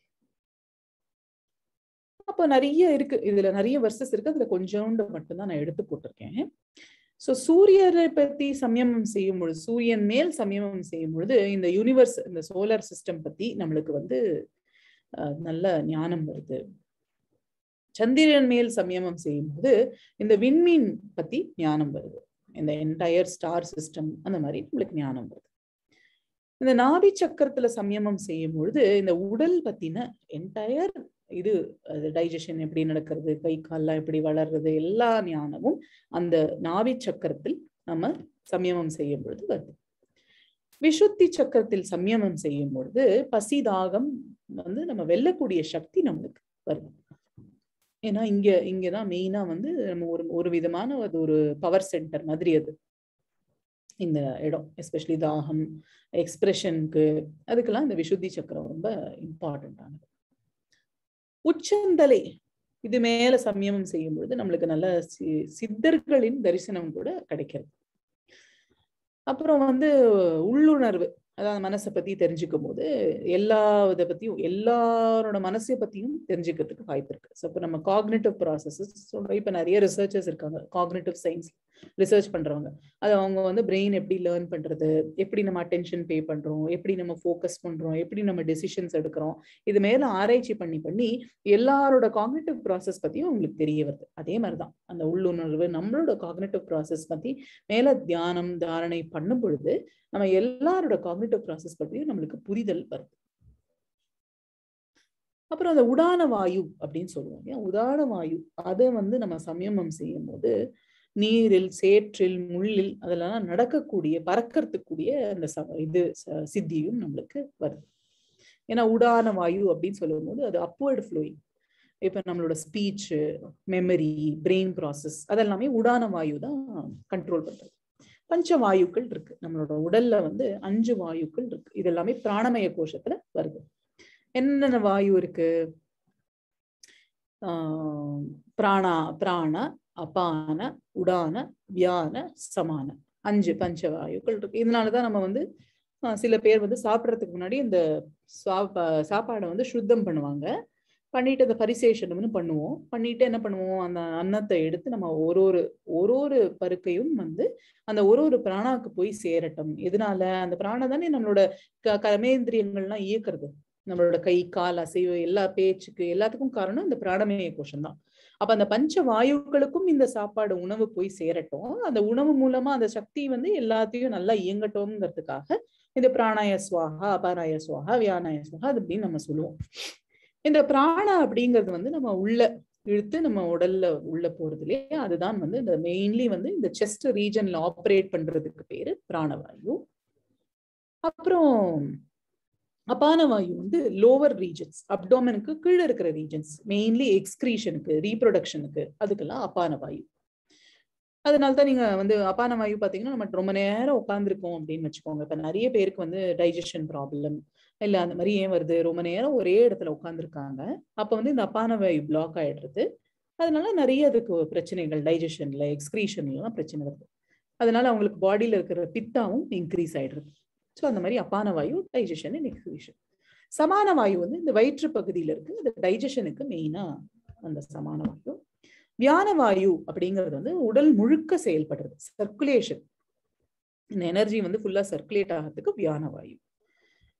அப்போ நிறைய இருக்கு இதுல நிறைய வர்சஸ் இருக்கு அதுல கொஞ்சோண்டு மட்டும்தான் நான் எடுத்து போட்டிருக்கேன் சோ சூரியரை பத்தி சமயமம் செய்யும் பொழுது சூரியன் மேல் சமயமம் செய்யும் பொழுது இந்த யூனிவர்ஸ் இந்த சோலார் சிஸ்டம் பத்தி நம்மளுக்கு வந்து நல்ல ஞானம் வருது சந்திரன் மேல் சமயமம் செய்யும்போது இந்த விண்மீன் பத்தி ஞானம் வருது இந்த என்டையர் ஸ்டார் சிஸ்டம் அந்த மாதிரி நம்மளுக்கு ஞானம் வருது இந்த நாபி சக்கரத்துல சமயமம் செய்யும் பொழுது இந்த உடல் பத்தின என்டையர் இது டைஜஷன் எப்படி நடக்கிறது கை கால்லாம் எப்படி வளர்றது எல்லா ஞானமும் அந்த நாபி சக்கரத்தில் நம்ம சமயமம் செய்யும் பொழுது வருது விஷுத்தி சக்கரத்தில் சமயமம் செய்யும் பொழுது பசி தாகம் வந்து நம்ம வெல்லக்கூடிய சக்தி நம்மளுக்கு வருது ஏன்னா இங்க இங்கதான் மெயினா வந்து நம்ம ஒரு ஒரு விதமான அது ஒரு பவர் சென்டர் மாதிரி அது இந்த இடம் எஸ்பெஷலி தாகம் எக்ஸ்பிரஷனுக்கு அதுக்கெல்லாம் இந்த விசுத்தி சக்கரம் ரொம்ப இம்பார்ட்டன்டானது உச்சந்தலை இது மேல சமயமம் செய்யும் பொழுது நம்மளுக்கு நல்ல சித்தர்களின் தரிசனம் கூட கிடைக்கிறது அப்புறம் வந்து உள்ளுணர்வு அதாவது மனசை பத்தி தெரிஞ்சுக்கும் போது எல்லா இதை பத்தியும் எல்லாரோட மனசை பத்தியும் தெரிஞ்சுக்கிறதுக்கு வாய்ப்பு இருக்கு ஸோ இப்போ நம்ம காக்னேட்டிவ் ப்ராசஸஸ் சொல்றோம் இப்போ நிறைய ரிசர்ச்சர்ஸ் இருக்காங்க காக்னேட்டிவ் சயின்ஸ் ரிசர்ச் பண்றவங்க அது அவங்க வந்து பிரெயின் எப்படி லேர்ன் பண்றது எப்படி நம்ம அட்டென்ஷன் பே பண்றோம் எப்படி நம்ம ஃபோக்கஸ் பண்றோம் எப்படி நம்ம டெசிஷன்ஸ் எடுக்கிறோம் இது மேல ஆராய்ச்சி பண்ணி பண்ணி எல்லாரோட காக்னேட்டிவ் ப்ராசஸ் பத்தியும் உங்களுக்கு தெரிய வருது அதே மாதிரிதான் அந்த உள்ளுணர்வு நம்மளோட காக்னேட்டிவ் ப்ராசஸ் பத்தி மேல தியானம் தாரணை பண்ணும் பொழுது நம்ம எல்லாரோட காக்னேட்டிவ் ப்ராசஸ் பத்தியும் நம்மளுக்கு புரிதல் வருது அப்புறம் அந்த உடான வாயு அப்படின்னு சொல்லுவோம் ஏன் உதான வாயு அதை வந்து நம்ம சமயமம் செய்யும் போது நீரில் சேற்றில் முள்ளில் அதெல்லாம் நடக்கக்கூடிய பறக்கிறதுக்கூடிய அந்த இது சித்தியும் நம்மளுக்கு வருது ஏன்னா உடான வாயு அப்படின்னு சொல்லும் போது அது அப்வர்டு ஃப்ளோயிங் இப்ப நம்மளோட ஸ்பீச் மெமரி பிரெயின் ப்ராசஸ் அதெல்லாமே உடான வாயு தான் கண்ட்ரோல் பண்றது பஞ்ச வாயுக்கள் இருக்கு நம்மளோட உடல்ல வந்து அஞ்சு வாயுக்கள் இருக்கு இது எல்லாமே பிராணமய கோஷத்துல வருது என்னென்ன வாயு இருக்கு ஆஹ் பிராணா பிராண அபான உடான வியான சமான அஞ்சு பஞ்ச வாயுக்கள் இருக்கு இதனாலதான் நம்ம வந்து சில பேர் வந்து சாப்பிட்றதுக்கு முன்னாடி இந்த சாப்பாடை வந்து சுத்தம் பண்ணுவாங்க பண்ணிட்டு அந்த பரிசேஷனம்னு பண்ணுவோம் பண்ணிட்டு என்ன பண்ணுவோம் அந்த அன்னத்தை எடுத்து நம்ம ஒரு ஒரு ஒரு ஒரு பருக்கையும் வந்து அந்த ஒரு ஒரு பிராணாவுக்கு போய் சேரட்டும் எதனால அந்த பிராண தானே நம்மளோட க கர்மேந்திரியங்கள்லாம் இயக்குறது நம்மளோட கை கால் அசைவு எல்லா பேச்சுக்கு எல்லாத்துக்கும் காரணம் இந்த பிராணமய கோஷம் தான் அப்ப அந்த பஞ்ச வாயுக்களுக்கும் இந்த சாப்பாடு உணவு போய் சேரட்டும் அந்த உணவு மூலமா அந்த சக்தி வந்து எல்லாத்தையும் நல்லா இயங்கட்டும்ங்கிறதுக்காக இந்த பிராணாய சுவாகா அபாராய சுவாகா வியானாய சுவாகா அது அப்படின்னு நம்ம சொல்லுவோம் இந்த பிராணா அப்படிங்கிறது வந்து நம்ம உள்ள இழுத்து நம்ம உடல்ல உள்ள போறது இல்லையா அதுதான் வந்து இந்த மெயின்லி வந்து இந்த செஸ்ட் ரீஜன்ல ஆப்ரேட் பண்றதுக்கு பேரு பிராணவாயு அப்புறம் அபான வாயு வந்து லோவர் ரீஜன்ஸ் அப்டோமனுக்கு கீழே இருக்கிற ரீஜன்ஸ் மெயின்லி எக்ஸ்கிரீஷனுக்கு ரீப்ரொடக்ஷனுக்கு அதுக்கெல்லாம் அபான வாயு அதனால தான் நீங்க வந்து அபான வாயு பாத்தீங்கன்னா நம்ம ரொம்ப நேரம் உட்காந்துருக்கோம் அப்படின்னு வச்சுக்கோங்க இப்ப நிறைய பேருக்கு வந்து டைஜஷன் ப்ராப்ளம் இல்ல அந்த மாதிரி ஏன் வருது ரொம்ப நேரம் ஒரே இடத்துல உட்காந்துருக்காங்க அப்ப வந்து இந்த அப்பான வாயு பிளாக் ஆயிடுறது அதனால நிறைய அதுக்கு பிரச்சனைகள் டைஜஷன்ல எக்ஸ்கிரீஷன்லாம் பிரச்சனை வருது அதனால அவங்களுக்கு பாடியில இருக்கிற பித்தாவும் இன்க்ரீஸ் ஆயிடுறது ஸோ அந்த மாதிரி அப்பான வாயு டைஜஷன் அண்ட் எக்ஸ்கிரீஷன் சமான வாயு வந்து இந்த வயிற்று பகுதியில இருக்கு அது டைஜஷனுக்கு மெயினா அந்த சமான வாயு வியான வாயு அப்படிங்கிறது வந்து உடல் முழுக்க செயல்படுறது சர்க்குலேஷன் இந்த எனர்ஜி வந்து ஃபுல்லா சர்க்குலேட் ஆகிறதுக்கு வியான வாயு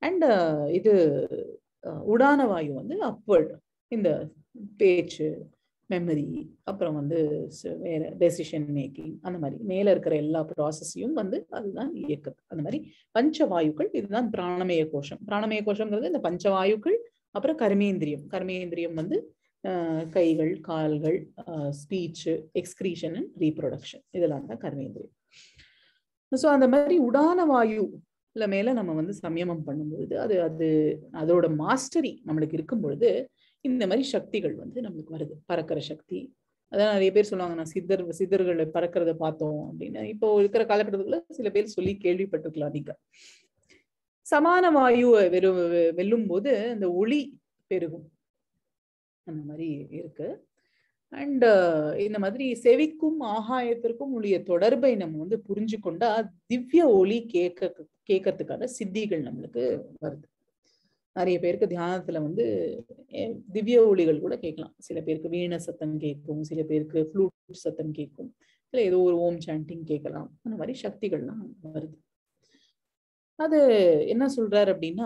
அண்ட் இது அஹ், உடான வாயு வந்து அப்வர்ட் இந்த பேச்சு மெமரி அப்புறம் வந்து ச- வேற டெசிஷன் மேக்கிங் அந்த மாதிரி மேல இருக்கிற எல்லா ப்ராசஸையும் வந்து அதுதான் இயக்குது அந்த மாதிரி பஞ்சவாயுக்கள் இதுதான் பிராணமய கோஷம் பிராணமய கோஷம்ங்கிறது இந்த பஞ்சவாயுக்கள் அப்புறம் கர்மேந்திரியம் கர்மேந்திரியம் வந்து அஹ், கைகள் கால்கள் ஸ்பீச் எக்ஸ்கிரீஷன் அண்ட் ரீப்ரொடக்ஷன் இதெல்லாம் தான் கர்மேந்திரியம் ஸோ அந்த மாதிரி உடான வாயு இல்ல மேல நம்ம வந்து சம்யமம் பண்ணும்பொழுது அது அது அதோட மாஸ்டரி நம்மளுக்கு இருக்கும் பொழுது இந்த மாதிரி சக்திகள் வந்து நம்மளுக்கு வருது பறக்கிற சக்தி அதான் நிறைய பேர் சொல்லுவாங்க நான் சித்தர் சித்தர்களை பறக்கிறத பார்த்தோம் அப்படின்னு இப்போ இருக்கிற காலகட்டத்துக்குள்ள சில பேர் சொல்லி கேள்விப்பட்டிருக்கலாம் நீங்க சமான வாயுவை வெறும் வெல்லும் போது அந்த ஒளி பெருகும் அந்த மாதிரி இருக்கு அண்ட் இந்த மாதிரி செவிக்கும் ஆகாயத்திற்கும் உடைய தொடர்பை நம்ம வந்து புரிஞ்சு கொண்டா திவ்ய ஒளி கேட்க கேட்கறதுக்கான சித்திகள் நம்மளுக்கு வருது நிறைய பேருக்கு தியானத்துல வந்து அஹ், திவ்ய ஒளிகள் கூட கேட்கலாம் சில பேருக்கு வீண சத்தம் கேட்கும் சில பேருக்கு ஃப்ளூட் சத்தம் கேட்கும் இல்ல ஏதோ ஒரு ஓம் சாண்டிங் கேட்கலாம் அந்த மாதிரி சக்திகள்லாம் வருது அது என்ன சொல்றாரு அப்படின்னா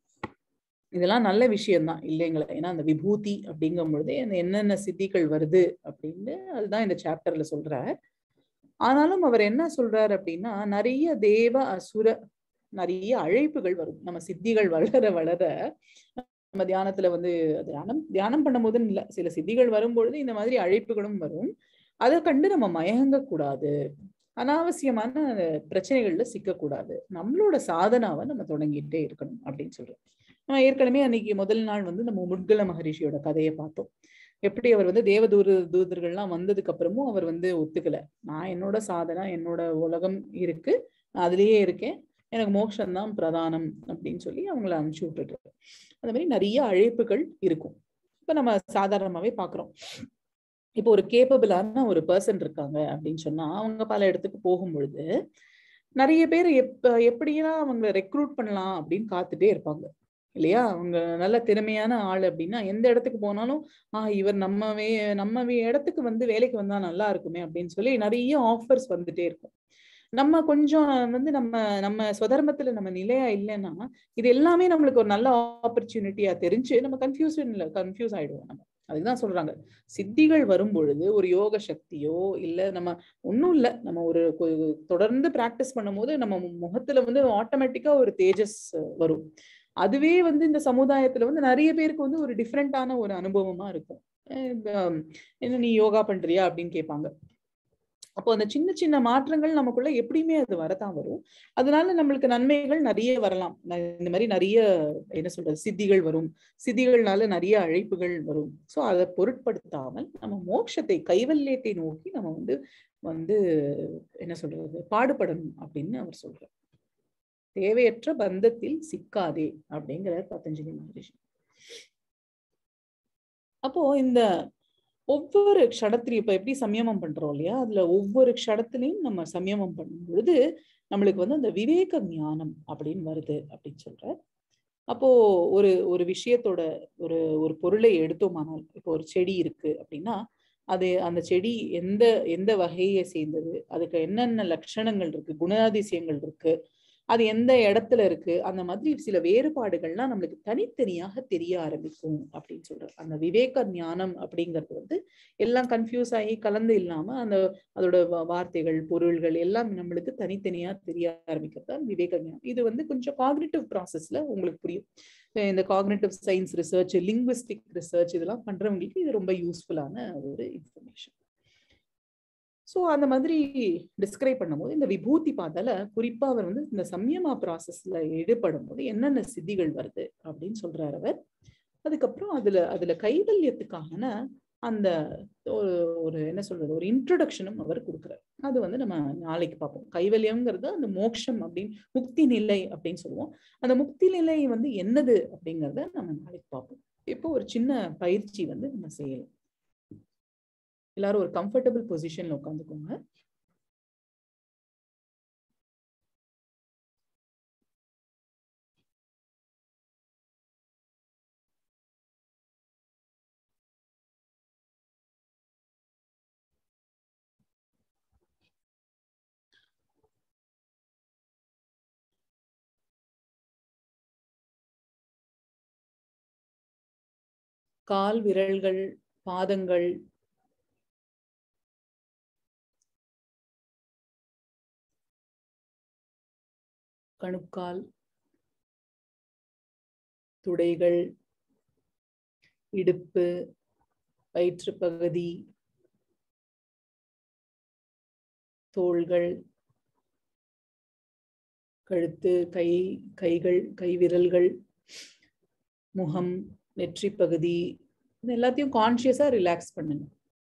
இதெல்லாம் நல்ல விஷயம்தான் இல்லைங்களா ஏன்னா அந்த விபூதி அப்படிங்கும் பொழுதே அந்த என்னென்ன சித்திகள் வருது அப்படின்னு அதுதான் இந்த சாப்டர்ல சொல்றார் ஆனாலும் அவர் என்ன சொல்றாரு அப்படின்னா நிறைய தேவ அசுர நிறைய அழைப்புகள் வரும் நம்ம சித்திகள் வளர வளர நம்ம தியானத்துல வந்து தியானம் தியானம் பண்ணும்போதுன்னு இல்ல சில சித்திகள் வரும்பொழுது இந்த மாதிரி அழைப்புகளும் வரும் அதை கண்டு நம்ம மயங்க கூடாது அனாவசியமான பிரச்சனைகள்ல சிக்கக்கூடாது நம்மளோட சாதனாவை நம்ம தொடங்கிட்டே இருக்கணும் அப்படின்னு சொல்றோம் நம்ம ஏற்கனவே அன்னைக்கு முதல் நாள் வந்து நம்ம முட்கல மகரிஷியோட கதையை பார்த்தோம் எப்படி அவர் வந்து தேவதூர தூதர்கள்லாம் வந்ததுக்கு அப்புறமும் அவர் வந்து ஒத்துக்கல நான் என்னோட சாதனா என்னோட உலகம் இருக்கு நான் அதுலயே இருக்கேன் எனக்கு மோட்சம் தான் பிரதானம் அப்படின்னு சொல்லி அவங்கள அனுப்பிச்சு விட்டுட்டு அந்த மாதிரி நிறைய அழைப்புகள் இருக்கும் இப்ப நம்ம சாதாரணமாவே பாக்குறோம் இப்போ ஒரு கேப்பபிளான ஒரு பர்சன் இருக்காங்க அப்படின்னு சொன்னா அவங்க பல இடத்துக்கு போகும் பொழுது நிறைய பேர் எப்ப எப்படியெல்லாம் அவங்கள ரெக்ரூட் பண்ணலாம் அப்படின்னு காத்துட்டே இருப்பாங்க இல்லையா அவங்க நல்ல திறமையான ஆள் அப்படின்னா எந்த இடத்துக்கு போனாலும் ஆஹ் இவர் நம்ம வே நம்ம வே- இடத்துக்கு வந்து வேலைக்கு வந்தா நல்லா இருக்குமே அப்படின்னு சொல்லி நிறைய ஆஃபர்ஸ் வந்துட்டே இருக்கும் நம்ம கொஞ்சம் வந்து நம்ம நம்ம சுதர்மத்துல நம்ம நிலையா இல்லைன்னா இது எல்லாமே நம்மளுக்கு ஒரு நல்ல ஆப்பர்ச்சுனிட்டியா தெரிஞ்சு நம்ம கன்ஃபியூஷன்ல கன்ஃபியூஸ் ஆயிடுவோம் நம்ம அதுதான் சொல்றாங்க சித்திகள் வரும் பொழுது ஒரு யோக சக்தியோ இல்ல நம்ம ஒண்ணும் இல்ல நம்ம ஒரு கொ- தொடர்ந்து பிராக்டிஸ் பண்ணும்போது நம்ம முகத்துல வந்து ஆட்டோமேட்டிக்கா ஒரு தேஜஸ் வரும் அதுவே வந்து இந்த சமுதாயத்துல வந்து நிறைய பேருக்கு வந்து ஒரு டிஃப்ரெண்டான ஒரு அனுபவமா இருக்கும் அஹ் இந்த, என்ன நீ யோகா பண்றியா அப்படின்னு கேட்பாங்க அப்போ அந்த சின்ன சின்ன மாற்றங்கள் நமக்குள்ள எப்படியுமே அது வரதான் வரும் அதனால நம்மளுக்கு நன்மைகள் நிறைய வரலாம் ந- இந்த மாதிரி நிறைய என்ன சொல்றது சித்திகள் வரும் சித்திகள்னால நிறைய அழைப்புகள் வரும் சோ அதை பொருட்படுத்தாமல் நம்ம மோட்சத்தை கைவல்யத்தை நோக்கி நம்ம வந்து வந்து என்ன சொல்றது பாடுபடணும் அப்படின்னு அவர் சொல்றார் தேவையற்ற பந்தத்தில் சிக்காதே அப்படிங்கிறார் பதஞ்சலி மகரிஷி அப்போ இந்த ஒவ்வொரு க்ஷணத்திலையும் இப்ப எப்படி சம்யமம் பண்றோம் இல்லையா அதுல ஒவ்வொரு க்ஷணத்திலையும் நம்ம சம்யமம் பண்ணும் பொழுது நம்மளுக்கு வந்து அந்த விவேக ஞானம் அப்படின்னு வருது அப்படின்னு சொல்ற அப்போ ஒரு ஒரு விஷயத்தோட ஒரு ஒரு பொருளை எடுத்தோமானால் இப்போ ஒரு செடி இருக்கு அப்படின்னா அது அந்த செடி எந்த எந்த வகையை சேர்ந்தது அதுக்கு என்னென்ன லட்சணங்கள் இருக்கு குணாதிசயங்கள் இருக்கு அது எந்த இடத்துல இருக்கு அந்த மாதிரி சில வேறுபாடுகள்லாம் நம்மளுக்கு தனித்தனியாக தெரிய ஆரம்பிக்கும் அப்படின்னு சொல்றாரு அந்த விவேக ஞானம் அப்படிங்கிறது வந்து எல்லாம் கன்ஃபியூஸ் ஆகி கலந்து இல்லாம அந்த அதோட வா- வார்த்தைகள் பொருள்கள் எல்லாம் நம்மளுக்கு தனித்தனியா தெரிய ஆரம்பிக்கிறது தான் விவேக ஞானம் இது வந்து கொஞ்சம் காக்னிட்டிவ் ப்ராசஸ்ல உங்களுக்கு புரியும் அஹ் இந்த cognitive science research linguistic research இதெல்லாம் பண்றவங்களுக்கு இது ரொம்ப யூஸ்ஃபுல்லான ஒரு இன்ஃபர்மேஷன் ஸோ அந்த மாதிரி டிஸ்கிரைப் பண்ணும்போது இந்த விபூதி பாதால குறிப்பா அவர் வந்து இந்த சம்யமா ப்ராசஸ்ல ஈடுபடும் போது என்னென்ன சித்திகள் வருது அப்படின்னு சொல்றாரு அவர் அதுக்கப்புறம் அதுல அதுல கைவல்யத்துக்கான அந்த ஒரு ஒரு என்ன சொல்றது ஒரு இன்ட்ரடக்ஷனும் அவர் கொடுக்குறாரு அது வந்து நம்ம நாளைக்கு பார்ப்போம் கைவல்யம்ங்கிறது அந்த மோட்சம் அப்படின்னு முக்தி நிலை அப்படின்னு சொல்லுவோம் அந்த முக்தி நிலை வந்து என்னது அப்படிங்கிறத நம்ம நாளைக்கு பார்ப்போம் இப்போ ஒரு சின்ன பயிற்சி வந்து நம்ம செய்யலாம் எல்லாரும் ஒரு கம்ஃபர்டபுள் பொசிஷன்ல உட்காந்துக்கோங்க கால் விரல்கள் பாதங்கள் கணுக்கால் துடைகள் இடுப்பு வயிற்றுப் பகுதி தோள்கள் கழுத்து கை கைகள் கை விரல்கள் முகம் நெற்றி பகுதி இது எல்லாத்தையும் கான்சியஸா ரிலாக்ஸ் பண்ணுங்க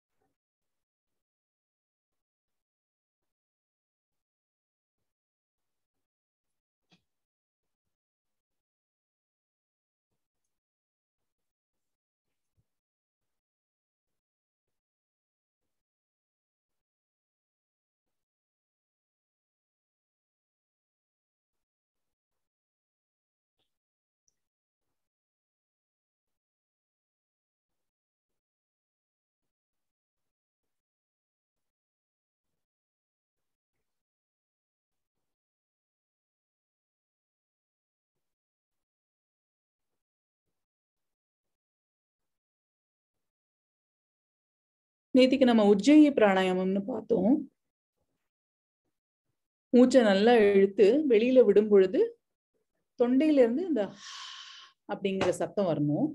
நேத்திக்கு நம்ம உஜ்ஜயி பிராணாயாமம்னு பார்த்தோம் மூச்சை நல்லா இழுத்து வெளியில விடும் பொழுது தொண்டையில இருந்து இந்த அப்படிங்கிற சத்தம் வரணும்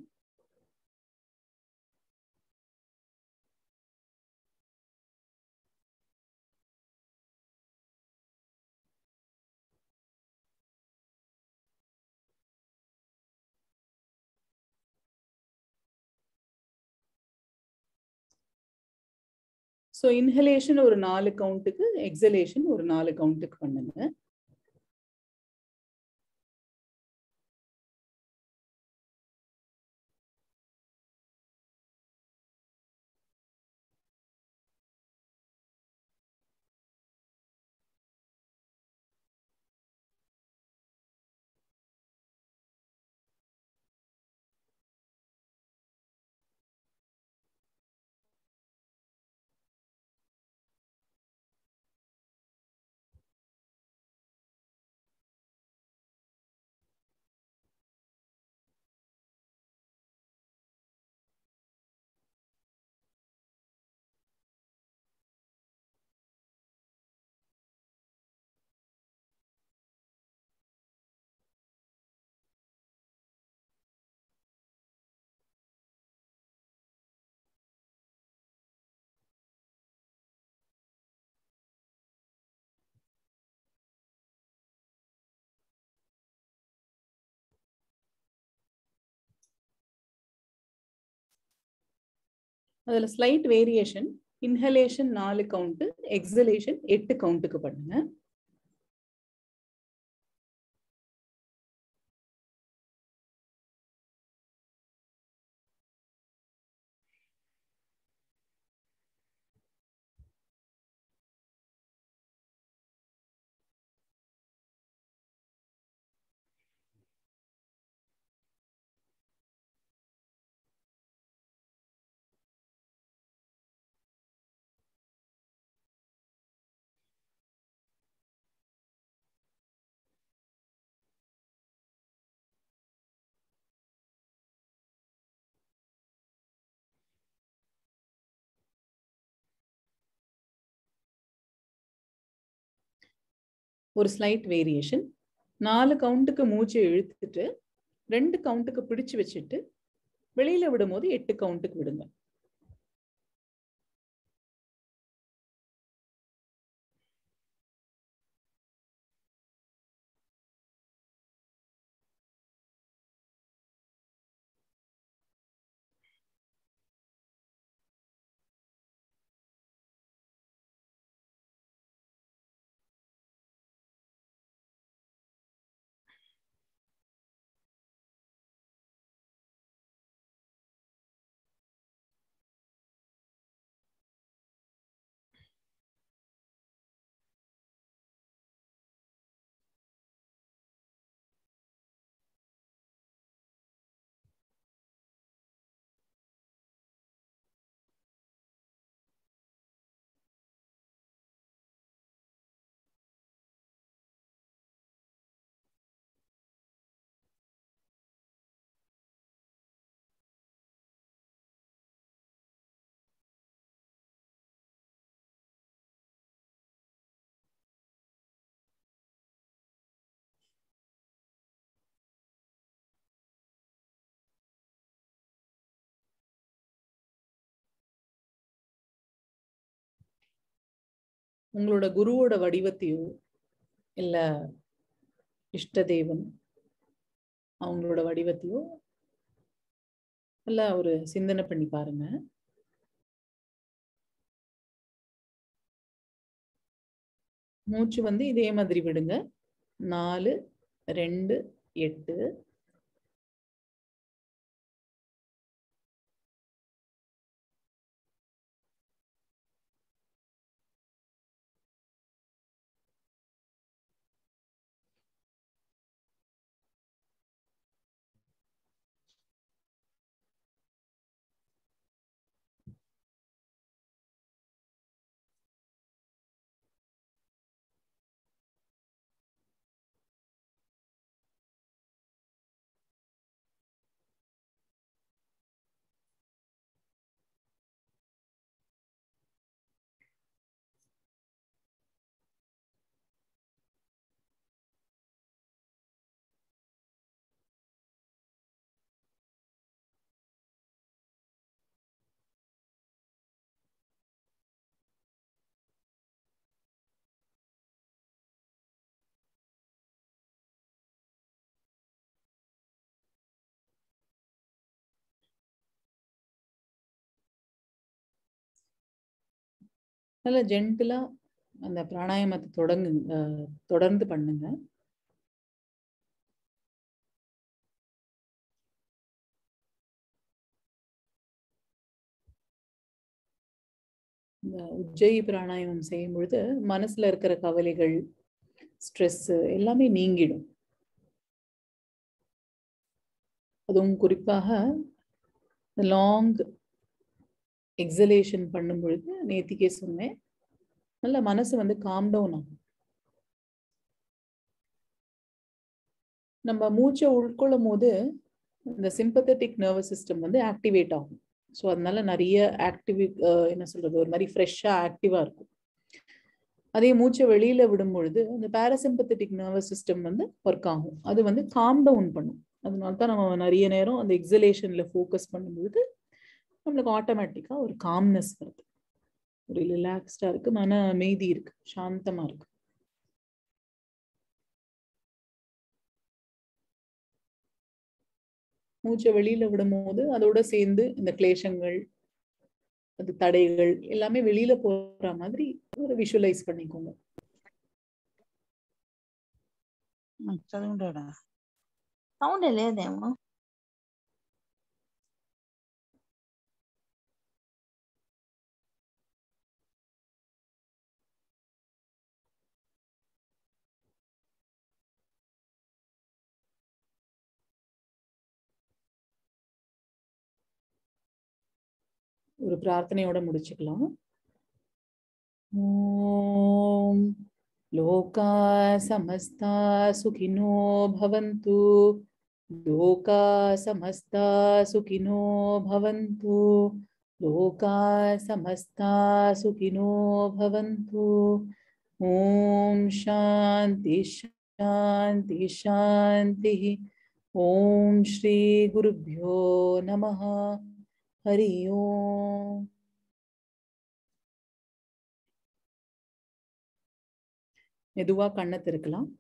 ஸோ இன்ஹலேஷன் ஒரு நாலு கவுண்ட்டுக்கு எக்ஸலேஷன் ஒரு நாலு கவுண்ட்டுக்கு பண்ணுங்க அதுல ஸ்லைட் வேரியேஷன் இன்ஹலேஷன் நாலு கவுண்ட் எக்ஸலேஷன் எட்டு கவுண்ட்டுக்கு பண்ணுங்க ஒரு ஸ்லைட் வேரியேஷன் நாலு கவுண்ட்டுக்கு மூச்சை இழுத்துட்டு ரெண்டு கவுண்ட்டுக்கு பிடிச்சு வச்சுட்டு வெளியில விடும்போது எட்டு கவுண்ட்டுக்கு விடுங்க உங்களோட குருவோட வடிவத்தையோ இல்ல இஷ்டதேவன் அவங்களோட வடிவத்தையோ நல்லா ஒரு சிந்தனை பண்ணி பாருங்க மூச்சு வந்து இதே மாதிரி விடுங்க நாலு ரெண்டு எட்டு நல்லா ஜென்டிலா அந்த பிராணாயாமத்தை தொடங்கு அஹ், தொடர்ந்து பண்ணுங்க இந்த உஜ்ஜயி பிராணாயாமம் செய்யும் பொழுது மனசுல இருக்கிற கவலைகள் ஸ்ட்ரெஸ் எல்லாமே நீங்கிடும் அதுவும் குறிப்பாக லாங் எக்ஸலேஷன் பண்ணும் பொழுது நேத்திக்கே சொன்னேன் நல்ல மனசு வந்து காம் டவுன் ஆகும் நம்ம மூச்சை உட்கொள்ளும் போது இந்த சிம்பத்தட்டிக் நர்வஸ் சிஸ்டம் வந்து ஆக்டிவேட் ஆகும் ஸோ அதனால நிறைய ஆக்டிவி என்ன சொல்றது ஒரு மாதிரி ஃப்ரெஷ்ஷாக ஆக்டிவாக இருக்கும் அதே மூச்சை வெளியில விடும் பொழுது அந்த பேராசிம்பத்தட்டிக் நர்வஸ் சிஸ்டம் வந்து ஒர்க் ஆகும் அது வந்து காம் டவுன் பண்ணும் அதனால தான் நம்ம நிறைய நேரம் அந்த எக்ஸலேஷன்ல ஃபோக்கஸ் பண்ணும்பொழுது நம்மளுக்கு ஆட்டோமேட்டிக்கா ஒரு காம்னஸ் வருது ஒரு ரிலாக்ஸ்டா இருக்கு மன அமைதி இருக்கு சாந்தமா இருக்கு மூச்சை வெளியில விடும்போது அதோட சேர்ந்து இந்த கிளேஷங்கள் அது தடைகள் எல்லாமே வெளியில போற மாதிரி ஒரு விஷுவலைஸ் பண்ணிக்கோங்க చదువుంటాడా సౌండ్ లేదేమో ஒரு பிரார்த்தனையோட முடிச்சுக்கலாம் ஓம் லோகா சமஸ்தா சுகினோ பவந்து லோகா சமஸ்தா சுகினோ பவந்து லோகா சமஸ்தா சுகினோ பவந்து ஓம் சாந்தி சாந்தி சாந்தி ஓம் ஸ்ரீ குருभ्यो நமः ஹரி ஓம் மெதுவா கண்ணை திறக்கலாம்